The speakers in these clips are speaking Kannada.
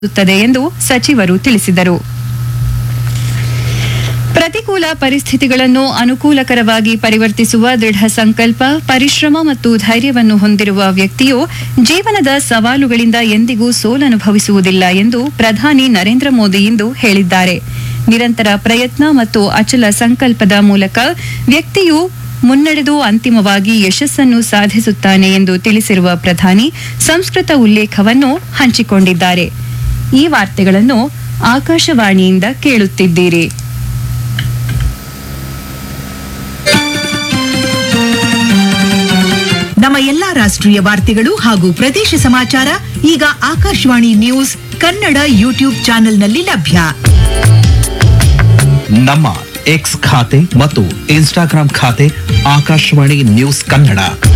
ತ್ತದೆ ಎಂದು ಸಚಿವರು ತಿಳಿಸಿದರು ಪ್ರತಿಕೂಲ ಪರಿಸ್ಥಿತಿಗಳನ್ನು ಅನುಕೂಲಕರವಾಗಿ ಪರಿವರ್ತಿಸುವ ದೃಢ ಸಂಕಲ್ಪ ಪರಿಶ್ರಮ ಮತ್ತು ಧೈರ್ಯವನ್ನು ಹೊಂದಿರುವ ವ್ಯಕ್ತಿಯು ಜೀವನದ ಸವಾಲುಗಳಿಂದ ಎಂದಿಗೂ ಸೋಲನುಭವಿಸುವುದಿಲ್ಲ ಎಂದು ಪ್ರಧಾನಿ ನರೇಂದ್ರ ಮೋದಿ ಇಂದು ಹೇಳಿದ್ದಾರೆ ನಿರಂತರ ಪ್ರಯತ್ನ ಮತ್ತು ಅಚಲ ಸಂಕಲ್ಪದ ಮೂಲಕ ವ್ಯಕ್ತಿಯು ಮುನ್ನಡೆದು ಅಂತಿಮವಾಗಿ ಯಶಸ್ಸನ್ನು ಸಾಧಿಸುತ್ತಾನೆ ಎಂದು ತಿಳಿಸಿರುವ ಪ್ರಧಾನಿ ಸಂಸ್ಕೃತ ಉಲ್ಲೇಖವನ್ನು ಹಂಚಿಕೊಂಡಿದ್ದಾರೆ ಈ ವಾರ್ತೆಗಳನ್ನು ಆಕಾಶವಾಣಿಯಿಂದ ಕೇಳುತ್ತಿದ್ದೀರಿ ನಮ್ಮ ಎಲ್ಲಾ ರಾಷ್ಟ್ರೀಯ ವಾರ್ತೆಗಳು ಹಾಗೂ ಪ್ರದೇಶ ಸಮಾಚಾರ ಈಗ ಆಕಾಶವಾಣಿ ನ್ಯೂಸ್ ಕನ್ನಡ ಯೂಟ್ಯೂಬ್ ಚಾನೆಲ್ನಲ್ಲಿ ಲಭ್ಯ ನಮ್ಮ ಎಕ್ಸ್ ಖಾತೆ ಮತ್ತು ಇನ್ಸ್ಟಾಗ್ರಾಂ ಖಾತೆ ಆಕಾಶವಾಣಿ ನ್ಯೂಸ್ ಕನ್ನಡ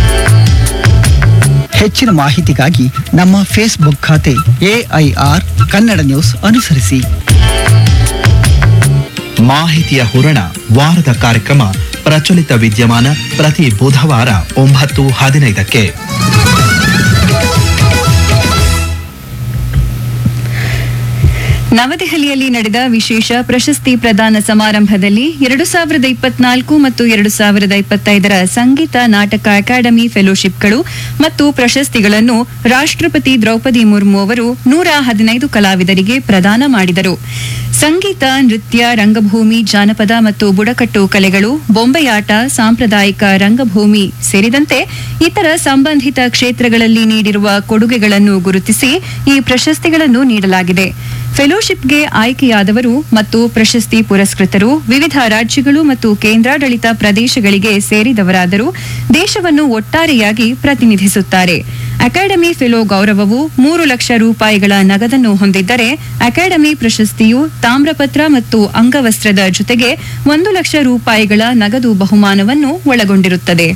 ಹೆಚ್ಚಿನ ಮಾಹಿತಿಗಾಗಿ ನಮ್ಮ ಫೇಸ್ಬುಕ್ ಖಾತೆ ಎಐಆರ್ ಕನ್ನಡ ನ್ಯೂಸ್ ಅನುಸರಿಸಿ ಮಾಹಿತಿಯ ಹೂರಣ ವಾರದ ಕಾರ್ಯಕ್ರಮ ಪ್ರಚಲಿತ ವಿದ್ಯಮಾನ ಪ್ರತಿ ಬುಧವಾರ ಒಂಬತ್ತು ಹದಿನೈದಕ್ಕೆ ನವದೆಹಲಿಯಲ್ಲಿ ನಡೆದ ವಿಶೇಷ ಪ್ರಶಸ್ತಿ ಪ್ರದಾನ ಸಮಾರಂಭದಲ್ಲಿ ಎರಡು ಸಾವಿರದ ಇಪ್ಪತ್ನಾಲ್ಕು ಮತ್ತು ಎರಡು ಸಾವಿರದ ಇಪ್ಪತ್ತೈದರ ಸಂಗೀತ ನಾಟಕ ಅಕಾಡೆಮಿ ಫೆಲೋಶಿಪ್ಗಳು ಮತ್ತು ಪ್ರಶಸ್ತಿಗಳನ್ನು ರಾಷ್ಟ್ರಪತಿ ದ್ರೌಪದಿ ಮುರ್ಮು ಅವರು ನೂರ ಹದಿನೈದು ಕಲಾವಿದರಿಗೆ ಪ್ರದಾನ ಮಾಡಿದರು ಸಂಗೀತ ನೃತ್ಯ ರಂಗಭೂಮಿ ಜಾನಪದ ಮತ್ತು ಬುಡಕಟ್ಟು ಕಲೆಗಳು ಬೊಂಬೆಯಾಟ ಸಾಂಪ್ರದಾಯಿಕ ರಂಗಭೂಮಿ ಸೇರಿದಂತೆ ಇತರ ಸಂಬಂಧಿತ ಕ್ಷೇತ್ರಗಳಲ್ಲಿ ನೀಡಿರುವ ಕೊಡುಗೆಗಳನ್ನು ಗುರುತಿಸಿ ಈ ಪ್ರಶಸ್ತಿಗಳನ್ನು ನೀಡಲಾಗಿದೆ ಫೆಲೋಶಿಪ್ಗೆ ಆಯ್ಕೆಯಾದವರು ಮತ್ತು ಪ್ರಶಸ್ತಿ ಪುರಸ್ಕೃತರು ವಿವಿಧ ರಾಜ್ಯಗಳು ಮತ್ತು ಕೇಂದ್ರಾಡಳಿತ ಪ್ರದೇಶಗಳಿಗೆ ಸೇರಿದವರಾದರೂ ದೇಶವನ್ನು ಒಟ್ಟಾರೆಯಾಗಿ ಪ್ರತಿನಿಧಿಸುತ್ತಾರೆ ಅಕಾಡೆಮಿ ಫೆಲೋ ಗೌರವವು ಮೂರು ಲಕ್ಷ ರೂಪಾಯಿಗಳ ನಗದನ್ನು ಹೊಂದಿದ್ದರೆ ಅಕಾಡೆಮಿ ಪ್ರಶಸ್ತಿಯು ತಾಮ್ರಪತ್ರ ಮತ್ತು ಅಂಗವಸ್ತ್ರದ ಜೊತೆಗೆ ಒಂದು ಲಕ್ಷ ರೂಪಾಯಿಗಳ ನಗದು ಬಹುಮಾನವನ್ನು ಒಳಗೊಂಡಿರುತ್ತದೆ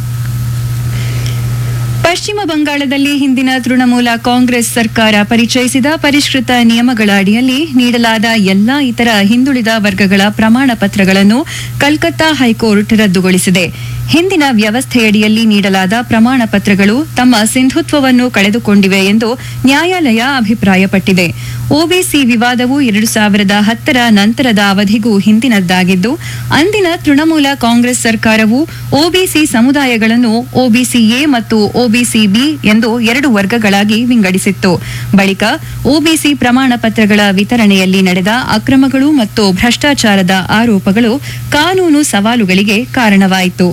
ಪಶ್ಚಿಮ ಬಂಗಾಳದಲ್ಲಿ ಹಿಂದಿನ ತೃಣಮೂಲ ಕಾಂಗ್ರೆಸ್ ಸರ್ಕಾರ ಪರಿಚಯಿಸಿದ ಪರಿಷ್ಕೃತ ನಿಯಮಗಳ ಅಡಿಯಲ್ಲಿ ನೀಡಲಾದ ಎಲ್ಲಾ ಇತರ ಹಿಂದುಳಿದ ವರ್ಗಗಳ ಪ್ರಮಾಣ ಪತ್ರಗಳನ್ನು ಕಲ್ಕತ್ತಾ ಹೈಕೋರ್ಟ್ ರದ್ದುಗೊಳಿಸಿದೆ ಹಿಂದಿನ ವ್ಯವಸ್ಥೆಯಡಿಯಲ್ಲಿ ನೀಡಲಾದ ಪ್ರಮಾಣ ಪತ್ರಗಳು ತಮ್ಮ ಸಿಂಧುತ್ವವನ್ನು ಕಳೆದುಕೊಂಡಿವೆ ಎಂದು ನ್ಯಾಯಾಲಯ ಅಭಿಪ್ರಾಯಪಟ್ಟಿದೆ ಒಬಿಸಿ ವಿವಾದವು ಎರಡು ಸಾವಿರದ ಹತ್ತರ ನಂತರದ ಅವಧಿಗೂ ಹಿಂದಿನದ್ದಾಗಿದ್ದು ಅಂದಿನ ತೃಣಮೂಲ ಕಾಂಗ್ರೆಸ್ ಸರ್ಕಾರವು ಒಬಿಸಿ ಸಮುದಾಯಗಳನ್ನು ಒಬಿಸಿ ಎ ಮತ್ತು ಒಬಿಸಿ ಬಿ ಎಂದು ಎರಡು ವರ್ಗಗಳಾಗಿ ವಿಂಗಡಿಸಿತ್ತು ಬಳಿಕ ಒಬಿಸಿ ಪ್ರಮಾಣ ಪತ್ರಗಳ ವಿತರಣೆಯಲ್ಲಿ ನಡೆದ ಅಕ್ರಮಗಳು ಮತ್ತು ಭ್ರಷ್ಟಾಚಾರದ ಆರೋಪಗಳು ಕಾನೂನು ಸವಾಲುಗಳಿಗೆ ಕಾರಣವಾಯಿತು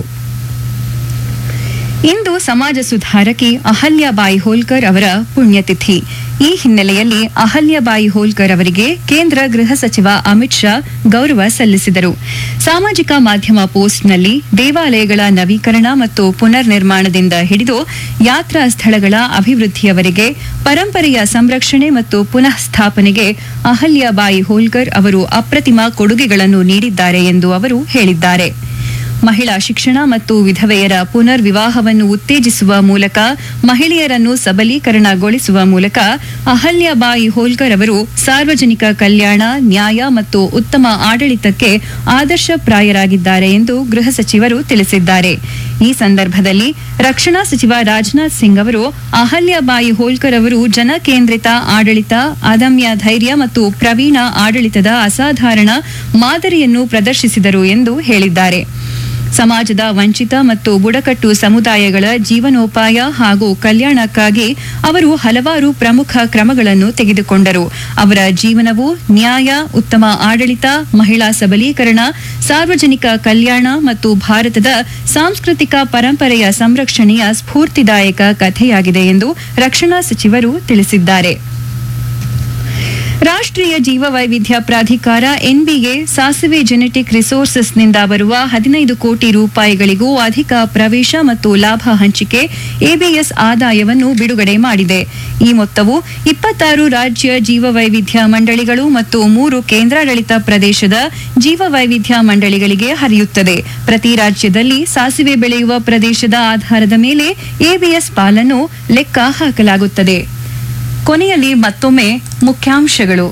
ಇಂದು ಸಮಾಜ ಸುಧಾರಕಿ ಅಹಲ್ಯಾಬಾಯಿ ಹೋಲ್ಕರ್ ಅವರ ಪುಣ್ಯತಿಥಿ ಈ ಹಿನ್ನೆಲೆಯಲ್ಲಿ ಅಹಲ್ಯಾಬಾಯಿ ಹೋಲ್ಕರ್ ಅವರಿಗೆ ಕೇಂದ್ರ ಗೃಹ ಸಚಿವ ಅಮಿತ್ ಶಾ ಗೌರವ ಸಲ್ಲಿಸಿದರು ಸಾಮಾಜಿಕ ಮಾಧ್ಯಮ ಪೋಸ್ಟ್ನಲ್ಲಿ ದೇವಾಲಯಗಳ ನವೀಕರಣ ಮತ್ತು ಪುನರ್ ನಿರ್ಮಾಣದಿಂದ ಹಿಡಿದು ಯಾತ್ರಾ ಸ್ಥಳಗಳ ಅಭಿವೃದ್ಧಿಯವರೆಗೆ ಪರಂಪರೆಯ ಸಂರಕ್ಷಣೆ ಮತ್ತು ಪುನಃ ಸ್ಥಾಪನೆಗೆ ಅಹಲ್ಯಾಬಾಯಿ ಹೋಲ್ಕರ್ ಅವರು ಅಪ್ರತಿಮ ಕೊಡುಗೆಗಳನ್ನು ನೀಡಿದ್ದಾರೆ ಎಂದು ಅವರು ಹೇಳಿದ್ದಾರೆ ಮಹಿಳಾ ಶಿಕ್ಷಣ ಮತ್ತು ವಿಧವೆಯರ ಪುನರ್ ವಿವಾಹವನ್ನು ಉತ್ತೇಜಿಸುವ ಮೂಲಕ ಮಹಿಳೆಯರನ್ನು ಸಬಲೀಕರಣಗೊಳಿಸುವ ಮೂಲಕ ಅಹಲ್ಯಾಬಾಯಿ ಹೋಲ್ಕರ್ ಅವರು ಸಾರ್ವಜನಿಕ ಕಲ್ಯಾಣ ನ್ಯಾಯ ಮತ್ತು ಉತ್ತಮ ಆಡಳಿತಕ್ಕೆ ಆದರ್ಶಪ್ರಾಯರಾಗಿದ್ದಾರೆ ಎಂದು ಗೃಹ ಸಚಿವರು ತಿಳಿಸಿದ್ದಾರೆ ಈ ಸಂದರ್ಭದಲ್ಲಿ ರಕ್ಷಣಾ ಸಚಿವ ರಾಜನಾಥ್ ಸಿಂಗ್ ಅವರು ಅಹಲ್ಯಾಬಾಯಿ ಹೋಲ್ಕರ್ ಅವರು ಜನಕೇಂದ್ರಿತ ಆಡಳಿತ ಅದಮ್ಯ ಧೈರ್ಯ ಮತ್ತು ಪ್ರವೀಣ ಆಡಳಿತದ ಅಸಾಧಾರಣ ಮಾದರಿಯನ್ನು ಪ್ರದರ್ಶಿಸಿದರು ಎಂದು ಹೇಳಿದ್ದಾರೆ ಸಮಾಜದ ವಂಚಿತ ಮತ್ತು ಬುಡಕಟ್ಟು ಸಮುದಾಯಗಳ ಜೀವನೋಪಾಯ ಹಾಗೂ ಕಲ್ಯಾಣಕ್ಕಾಗಿ ಅವರು ಹಲವಾರು ಪ್ರಮುಖ ಕ್ರಮಗಳನ್ನು ತೆಗೆದುಕೊಂಡರು ಅವರ ಜೀವನವು ನ್ಯಾಯ ಉತ್ತಮ ಆಡಳಿತ ಮಹಿಳಾ ಸಬಲೀಕರಣ ಸಾರ್ವಜನಿಕ ಕಲ್ಯಾಣ ಮತ್ತು ಭಾರತದ ಸಾಂಸ್ಕೃತಿಕ ಪರಂಪರೆಯ ಸಂರಕ್ಷಣೆಯ ಸ್ಫೂರ್ತಿದಾಯಕ ಕಥೆಯಾಗಿದೆ ಎಂದು ರಕ್ಷಣಾ ಸಚಿವರು ತಿಳಿಸಿದ್ದಾರೆ ರಾಷ್ಟ್ರೀಯ ಜೀವವೈವಿಧ್ಯ ಪ್ರಾಧಿಕಾರ ಎನ್ಬಿಎ ಸಾಸಿವೆ ಜೆನೆಟಿಕ್ ರಿಸೋರ್ಸಸ್ನಿಂದ ಬರುವ ಹದಿನೈದು ಕೋಟಿ ರೂಪಾಯಿಗಳಿಗೂ ಅಧಿಕ ಪ್ರವೇಶ ಮತ್ತು ಲಾಭ ಹಂಚಿಕೆ ಎಬಿಎಸ್ ಆದಾಯವನ್ನು ಬಿಡುಗಡೆ ಮಾಡಿದೆ ಈ ಮೊತ್ತವು ಇಪ್ಪತ್ತಾರು ರಾಜ್ಯ ಜೀವವೈವಿಧ್ಯ ಮಂಡಳಿಗಳು ಮತ್ತು ಮೂರು ಕೇಂದ್ರಾಡಳಿತ ಪ್ರದೇಶದ ಜೀವವೈವಿಧ್ಯ ಮಂಡಳಿಗಳಿಗೆ ಹರಿಯುತ್ತದೆ ಪ್ರತಿ ರಾಜ್ಯದಲ್ಲಿ ಸಾಸಿವೆ ಬೆಳೆಯುವ ಪ್ರದೇಶದ ಆಧಾರದ ಮೇಲೆ ಎಬಿಎಸ್ ಪಾಲನ್ನು ಲೆಕ್ಕ ಹಾಕಲಾಗುತ್ತದೆ ಕೊನೆಯಲ್ಲಿ ಮತ್ತೊಮ್ಮೆ ಮುಖ್ಯಾಂಶಗಳು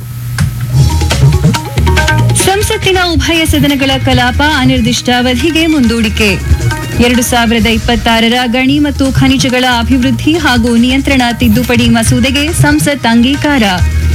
ಸಂಸತ್ತಿನ ಉಭಯ ಸದನಗಳ ಕಲಾಪ ಅನಿರ್ದಿಷ್ಟಾವಧಿಗೆ ಮುಂದೂಡಿಕೆ ಎರಡು ಸಾವಿರದ ಇಪ್ಪತ್ತಾರರ ಗಣಿ ಮತ್ತು ಖನಿಜಗಳ ಅಭಿವೃದ್ಧಿ ಹಾಗೂ ನಿಯಂತ್ರಣ ತಿದ್ದುಪಡಿ ಮಸೂದೆಗೆ ಸಂಸತ್ ಅಂಗೀಕಾರ